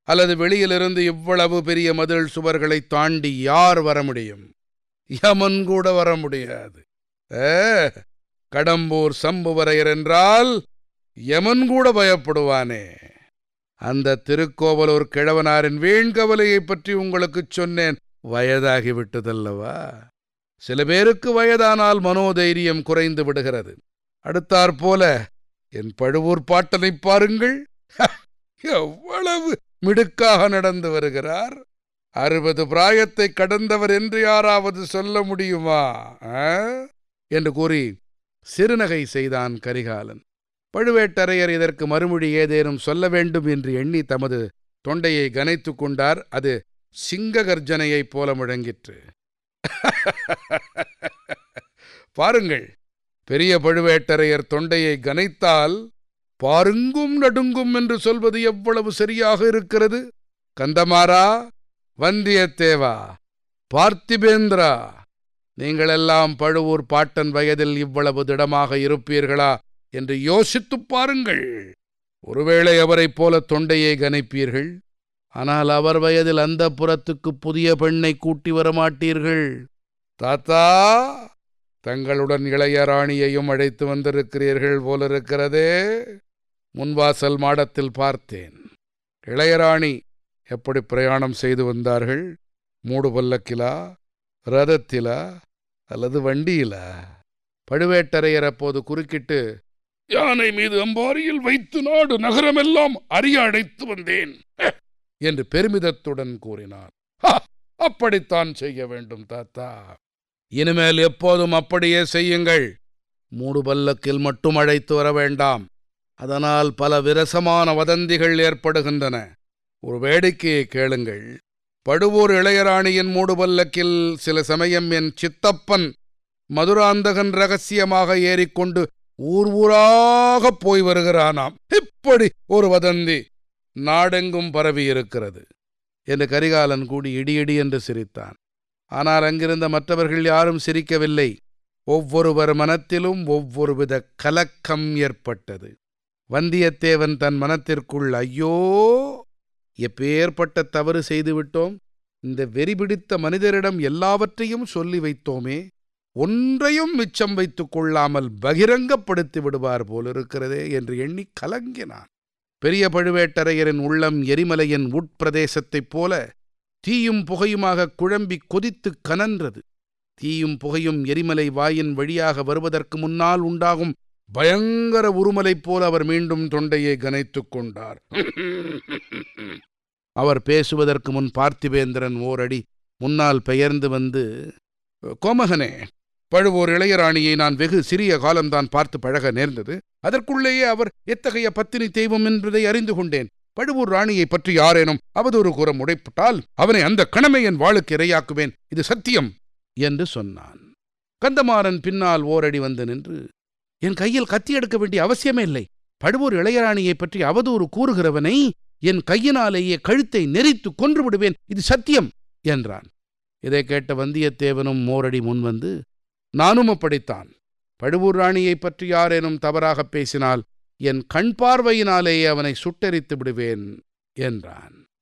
அல்லது வெளியிலிருந்து இவ்வளவு பெரிய மதில் சுவர்களை தாண்டி யார் வர முடியும் யமன் கூட வர முடியாது ஏ, கடம்பூர் சம்புவரையர் என்றால் யமன் கூட பயப்படுவானே அந்த திருக்கோவலூர் கிழவனாரின் வீண்கவலையைப் பற்றி உங்களுக்குச் சொன்னேன் வயதாகிவிட்டதல்லவா சில பேருக்கு வயதானால் மனோதைரியம் குறைந்து விடுகிறது அடுத்தாற்போல என் பழுவூர் பாட்டனைப் பாருங்கள் எவ்வளவு மிடுக்காக நடந்து வருகிறார் அறுபது பிராயத்தை கடந்தவர் என்று யாராவது சொல்ல முடியுமா ஆ? என்று கூறி சிறுநகை செய்தான் கரிகாலன் பழுவேட்டரையர் இதற்கு மறுமொழி ஏதேனும் சொல்ல வேண்டும் என்று எண்ணி தமது தொண்டையை கனைத்துக் கொண்டார் அது சிங்க கர்ஜனையைப் போல முழங்கிற்று பாருங்கள் பெரிய பழுவேட்டரையர் தொண்டையை கனைத்தால் பாருங்கும் நடுங்கும் என்று சொல்வது எவ்வளவு சரியாக இருக்கிறது கந்தமாரா வந்தியத்தேவா பார்த்திபேந்திரா நீங்களெல்லாம் பழுவூர் பாட்டன் வயதில் இவ்வளவு திடமாக இருப்பீர்களா என்று யோசித்துப் பாருங்கள் ஒருவேளை அவரைப் போல தொண்டையை கனைப்பீர்கள் ஆனால் அவர் வயதில் அந்த புறத்துக்கு புதிய பெண்ணை கூட்டி வரமாட்டீர்கள் தாத்தா தங்களுடன் இளைய ராணியையும் அழைத்து வந்திருக்கிறீர்கள் போலிருக்கிறதே முன்வாசல் மாடத்தில் பார்த்தேன் இளையராணி எப்படி பிரயாணம் செய்து வந்தார்கள் மூடு பல்லக்கிலா ரதத்திலா அல்லது வண்டியிலா பழுவேட்டரையர் அப்போது குறுக்கிட்டு யானை மீது அம்பாரியில் வைத்து நாடு நகரமெல்லாம் அறிய அடைத்து வந்தேன் ஹே!" என்று பெருமிதத்துடன் கூறினார் "ஹா! அப்படித்தான் செய்ய வேண்டும் தாத்தா இனிமேல் எப்போதும் அப்படியே செய்யுங்கள் மூடு பல்லக்கில் மட்டும் அழைத்து வர வேண்டாம் அதனால் பல விரசமான வதந்திகள் ஏற்படுகின்றன ஒரு வேடிக்கையை கேளுங்கள் படுவூர் இளையராணியின் மூடுபல்லக்கில் சில சமயம் என் சித்தப்பன் மதுராந்தகன் ரகசியமாக ஏறிக்கொண்டு ஊர் ஊராகப் போய் வருகிறானாம் இப்படி ஒரு வதந்தி நாடெங்கும் பரவி இருக்கிறது என்று கரிகாலன் கூடி இடியிடி என்று சிரித்தான் ஆனால் அங்கிருந்த மற்றவர்கள் யாரும் சிரிக்கவில்லை ஒவ்வொருவர் மனத்திலும் ஒவ்வொருவித கலக்கம் ஏற்பட்டது வந்தியத்தேவன் தன் மனத்திற்குள் ஐயோ எப்பேற்பட்ட தவறு செய்துவிட்டோம் இந்த வெறிபிடித்த மனிதரிடம் எல்லாவற்றையும் சொல்லி வைத்தோமே ஒன்றையும் மிச்சம் வைத்துக் கொள்ளாமல் பகிரங்கப்படுத்தி விடுவார் போலிருக்கிறதே என்று எண்ணி கலங்கினான் பெரிய பழுவேட்டரையரின் உள்ளம் எரிமலையின் உட்பிரதேசத்தைப் போல தீயும் புகையுமாக குழம்பி கொதித்து கனன்றது தீயும் புகையும் எரிமலை வாயின் வழியாக வருவதற்கு முன்னால் உண்டாகும் பயங்கர உருமலைப் போல அவர் மீண்டும் தொண்டையை கனைத்துக் கொண்டார் அவர் பேசுவதற்கு முன் பார்த்திபேந்திரன் ஓரடி முன்னால் பெயர்ந்து வந்து கோமகனே பழுவூர் இளையராணியை நான் வெகு சிறிய காலம்தான் பார்த்து பழக நேர்ந்தது அதற்குள்ளேயே அவர் எத்தகைய பத்தினி தெய்வம் என்பதை அறிந்து கொண்டேன் பழுவூர் ராணியை பற்றி யாரேனும் அவதூறு கூற முடைப்பட்டால் அவனை அந்த கணமை என் வாளுக்கு இரையாக்குவேன் இது சத்தியம் என்று சொன்னான் கந்தமாறன் பின்னால் ஓரடி வந்து நின்று என் கையில் கத்தி எடுக்க வேண்டிய அவசியமே இல்லை பழுவூர் இளையராணியை பற்றி அவதூறு கூறுகிறவனை என் கையினாலேயே கழுத்தை நெரித்து கொன்று விடுவேன் இது சத்தியம் என்றான் இதை கேட்ட வந்தியத்தேவனும் மோரடி முன்வந்து நானும் அப்படித்தான் பழுவூர் ராணியைப் பற்றி யாரேனும் தவறாகப் பேசினால் என் கண் பார்வையினாலேயே அவனை சுட்டெரித்து விடுவேன் என்றான்